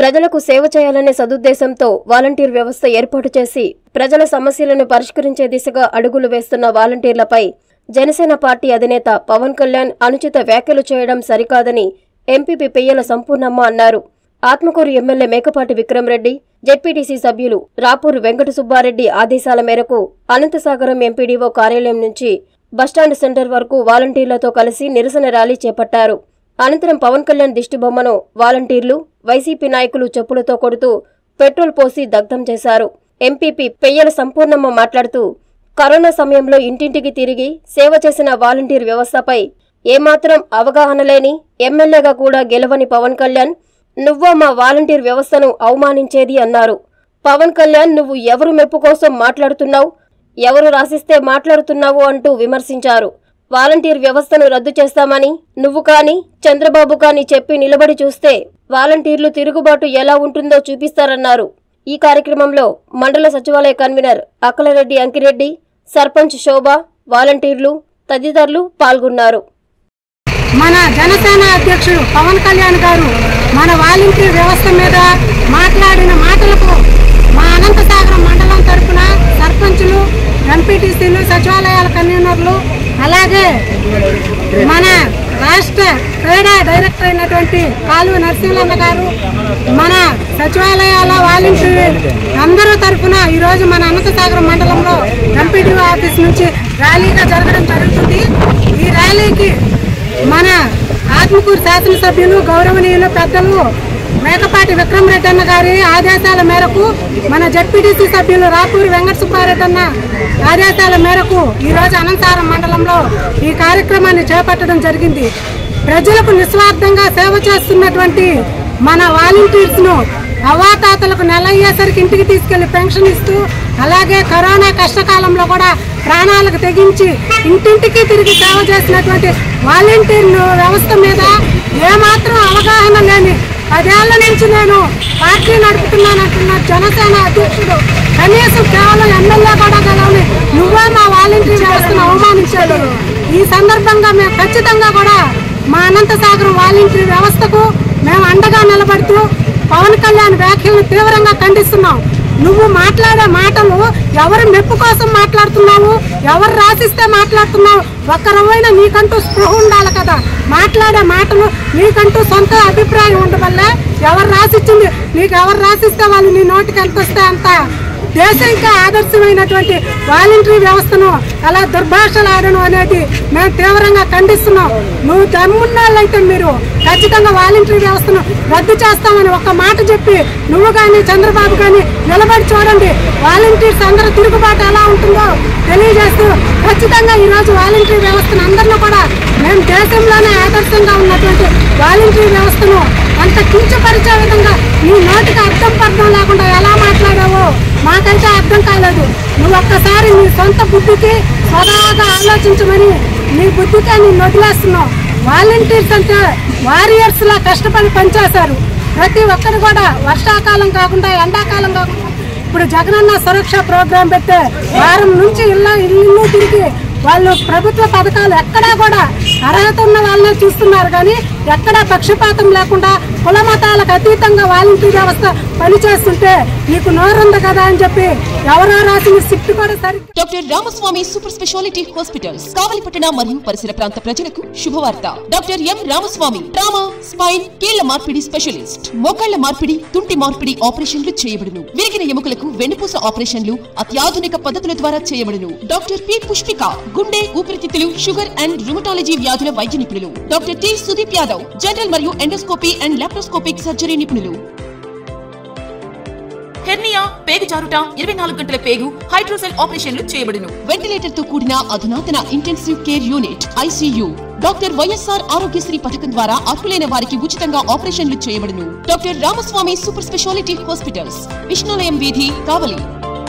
ప్రజలకు సేవ చేయాలనే సదుద్దేశంతో వాలంటీర్ వ్యవస్థ ఏర్పాటు చేసి ప్రజల సమస్యలను పరిష్కరించే దిశగా అడుగులు వేస్తున్న వాలంటీర్లపై జనసేన పార్టీ అధినేత పవన్ కళ్యాణ్ అనుచిత వ్యాఖ్యలు చేయడం సరికాదని ఎంపీపీ పెయ్యల సంపూర్ణమ్మ అన్నారు ఆత్మకూరు ఎమ్మెల్యే మేకపాటి విక్రమరెడ్డి జెడ్పీటీసీ సభ్యులు రాపూరు వెంకట సుబ్బారెడ్డి ఆదేశాల మేరకు అనంతసాగరం ఎంపీడీఓ కార్యాలయం నుంచి బస్టాండ్ సెంటర్ వరకు వాలంటీర్లతో కలిసి నిరసన ర్యాలీ చేపట్టారు అనంతరం పవన్ కళ్యాణ్ దిష్టిబొమ్మను వాలంటీర్లు వైసీపీ నాయకులు చెప్పులతో కొడుతూ పెట్రోల్ పోసి దగ్ధం చేశారు ఎంపీపీ పెయ్యల సంపూర్ణమ్మ మాట్లాడుతూ కరోనా సమయంలో ఇంటింటికి తిరిగి సేవ చేసిన వాలంటీర్ వ్యవస్థపై ఏమాత్రం అవగాహన లేని ఎమ్మెల్యేగా కూడా గెలవని పవన్ కళ్యాణ్ నువ్వో మా వాలంటీర్ వ్యవస్థను అవమానించేది అన్నారు పవన్ కళ్యాణ్ నువ్వు ఎవరు మెప్పు కోసం మాట్లాడుతున్నావు ఎవరు రాసిస్తే మాట్లాడుతున్నావు అంటూ విమర్శించారు వాలంటీర్ వ్యవస్థను రద్దు చేస్తామని నువ్వు కాని చంద్రబాబు కాని చెప్పి నిలబడి చూస్తే వాలంటీర్లు తిరుగుబాటు ఎలా ఉంటుందో చూపిస్తారన్నారు ఈ కార్యక్రమంలో మండల సచివాలయ కన్వీనర్ అక్కలరెడ్డి అంకిరెడ్డి సర్పంచ్ శోభ వాలంటీర్లు తదితరులు పాల్గొన్నారు మన జనసేన అధ్యక్షుడు పవన్ కళ్యాణ్ గారు మన వాలంటీర్ వ్యవస్థ మీద మాట్లాడిన మాటలకు మా అనంతసాగరం మండలం తరపున సర్పంచులు ఎంపీటీసీలు సచివాలయాల కన్వీనర్లు అలాగే మన రాష్ట్ర క్రీడా డైరెక్టర్ అయినటువంటి కాలువ నరసింహన్న గారు మన సచివాలయాల వాలంటీర్ అందరూ తరఫున ఈరోజు మన అనంతసాగరం మండలంలో ఎంపీడీ ఆఫీస్ నుంచి ర్యాలీగా జరగడం జరుగుతుంది ఈ ర్యాలీకి మన ఆత్మకూరు శాసనసభ్యులు గౌరవనీయులు పెద్దలు మేకపాటి విక్రమరెడ్డి అన్న గారి ఆదేశాల మేరకు మన జడ్పీటీసీ సభ్యులు రాపూరి వెంకట సుబ్బారెడ్డి అన్న ఆదేశాల మేరకు ఈరోజు అనంతారం మండలంలో ఈ కార్యక్రమాన్ని చేపట్టడం జరిగింది ప్రజలకు నిస్వార్థంగా సేవ చేస్తున్నటువంటి మన వాలంటీర్స్ ను అవాతాతలకు నెల అయ్యేసరికి ఇంటికి తీసుకెళ్లి పెన్షన్ ఇస్తూ అలాగే కరోనా కష్టకాలంలో కూడా ప్రాణాలకు తెగించి ఇంటింటికి తిరిగి సేవ చేసినటువంటి వాలంటీర్ వ్యవస్థ మీద ఏమాత్రం అవగాహన లేని పదేళ్ల నుంచి నేను పార్టీ నడుపుతున్నానంటున్న జనసేన అధ్యక్షుడు కనీసం కేవలం ఎమ్మెల్యే కూడా గెలవని నువ్వే మా వాలంటీర్ వ్యవస్థను అవమానించాడు ఈ సందర్భంగా మేము ఖచ్చితంగా కూడా మా అనంతసాగరం వాలంటీర్ వ్యవస్థకు మేము అండగా నిలబడుతూ పవన్ కళ్యాణ్ వ్యాఖ్యలను తీవ్రంగా ఖండిస్తున్నాం నువ్వు మాట్లాడే మాటలు ఎవరి మెప్పు కోసం మాట్లాడుతున్నావు ఎవరు రాసిస్తే మాట్లాడుతున్నావు ఒక్కరమైనా నీకంటూ స్పృహ ఉండాలి కదా మాట్లాడే మాటలు నీకంటూ సొంత అభిప్రాయం ఉండవల్లే ఎవరు రాసిచ్చింది నీకు ఎవరు రాసిస్తే వాళ్ళు నీ నోటికి ఎంత వస్తే అంత దేశానికి ఆదర్శమైనటువంటి వాలంటరీ వ్యవస్థను అలా దుర్భాషలు ఆడడం అనేది మేము తీవ్రంగా ఖండిస్తున్నాం నువ్వు దమ్మున్నాళ్ళైతే మీరు ఖచ్చితంగా వాలంటరీ వ్యవస్థను రద్దు చేస్తామని ఒక మాట చెప్పి నువ్వు కానీ చంద్రబాబు కానీ నిలబడి చూడండి వాలంటీర్స్ అందరూ తిరుగుబాటు ఎలా ఉంటుందో తెలియజేస్తూ ఖచ్చితంగా ఈరోజు వాలంటరీ వ్యవస్థను అందరినీ కూడా మేము దేశంలోనే ఆదర్శంగా ఉన్నటువంటి వాలంటరీ వ్యవస్థను అంత కించపరిచే విధంగా నీ నోటికి అర్థం పర్థం లేకుండా ఎలా మాట్లాడావో మాకైతే అర్థం కాలేదు నువ్వు ఒక్కసారి నీ సొంత బుద్ధికి స్వతహాగా ఆలోచించమని నీ బుద్ధికే నేను వదిలేస్తున్నావు వాలంటీర్స్ అంటే వారియర్స్ లా కష్టపడి పనిచేశారు ప్రతి ఒక్కరు కూడా వర్షాకాలం కాకుండా ఎండాకాలం కాకుండా ఇప్పుడు జగనన్న సురక్ష ప్రోగ్రాం పెట్టే వారం నుంచి ఇల్లు ఇల్లు తిరిగి వాళ్ళు ప్రభుత్వ పథకాలు ఎక్కడా కూడా అర్హత ఉన్న వాళ్ళనే చూస్తున్నారు కానీ ఎక్కడా పక్షపాతం లేకుండా కుల మతాలకు అతీతంగా వాలంటీర్ వ్యవస్థ పనిచేస్తుంటే నీకు నోరుంది కదా అని చెప్పి ఎవరో రాసిన సిట్ కూడా సరిగ్గా doctor Ramaswamy super speciality hospitals కావలిపట్టణ మరియు పరిసర ప్రాంత ప్రజలకు శుభవార్త doctor M Ramaswamy trauma spine కీళ్ల మార్పిడి స్పెషలిస్ట్ మోకాళ్ల మార్పిడి తుంటి మార్పిడి ఆపరేషన్లు చేయబడును విరిగిన ఎముకలకు వెన్నుపూస ఆపరేషన్లు అత్యాధునిక పద్ధతుల ద్వారా చేయబడును డాక్టర్ పి పుష్పిక గుండె ఊపిరితిత్తులు షుగర్ అండ్ రుమటాలజీ వ్యాధుల వైద్య నిపుణులు doctor T Sudeep Yadav general మరియు ఎండోస్కోపీ అండ్ లాప్రోస్కోపిక్ సర్జరీ నిపుణులు హెర్నియా పేగు జారుట ఇరవై నాలుగు గంటల పేగు హైడ్రోసెల్ ఆపరేషన్లు చేయబడును వెంటిలేటర్ తో కూడిన అధునాతన intensive care unit ICU doctor YSR Aarogyasri పథకం ద్వారా అర్హులైన వారికి ఉచితంగా ఆపరేషన్లు చేయబడును doctor Ramaswamy super speciality hospitals Vishnulayam వీధి కావలి